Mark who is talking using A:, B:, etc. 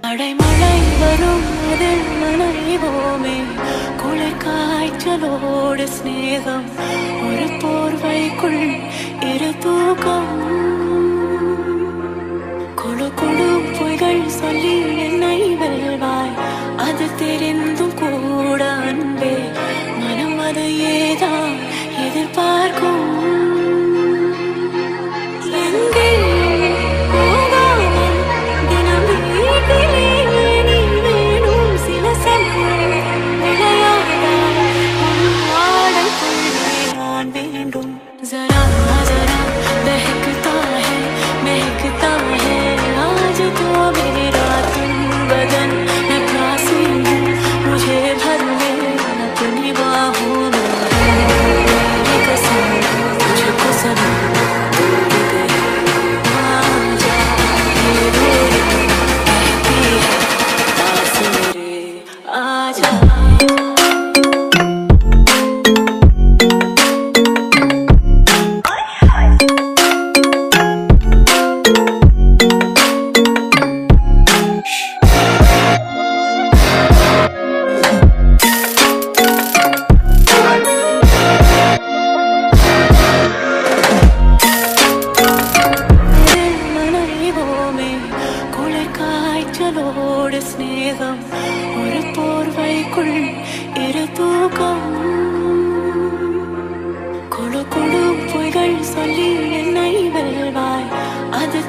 A: அடைமழை வரும் அதில் நனைவோமே குளிர் காய்ச்சலோடு சிநேகம் ஒரு போர்வைக்குள் இரு தூக்கம் கொடு கொடு பொய்கள் சொல்லி என்னை வெல்வாய் அது தெரிந்தும் கூட அன்பே மனம் அது ஏதான் எதிர்பார்க்கும் எங்கே போகாமல் தினம் வீட்டிலே நீ வேணும் சில சமயம் விளையாடாய் உன் ஆடைக்குள்ளே நான் வேண்டும் जरा जरा बहकता है महकता है आज तो मेरा तुम बदन मैं प्यासी हूँ मुझे भर ले अपनी बाहों में मेरी कसम तुझको सनम दूर गए आजा ये मेरी कहती है पास मेरे आजा மனைவோமே குளிர் காய்ச்சலோடு சிநேகம் ஒரு போர்வைக்குள் இரு தூக்கம் கொடு கொடு பொய்கள் சொல்லி என்னை வெல்வாய் அது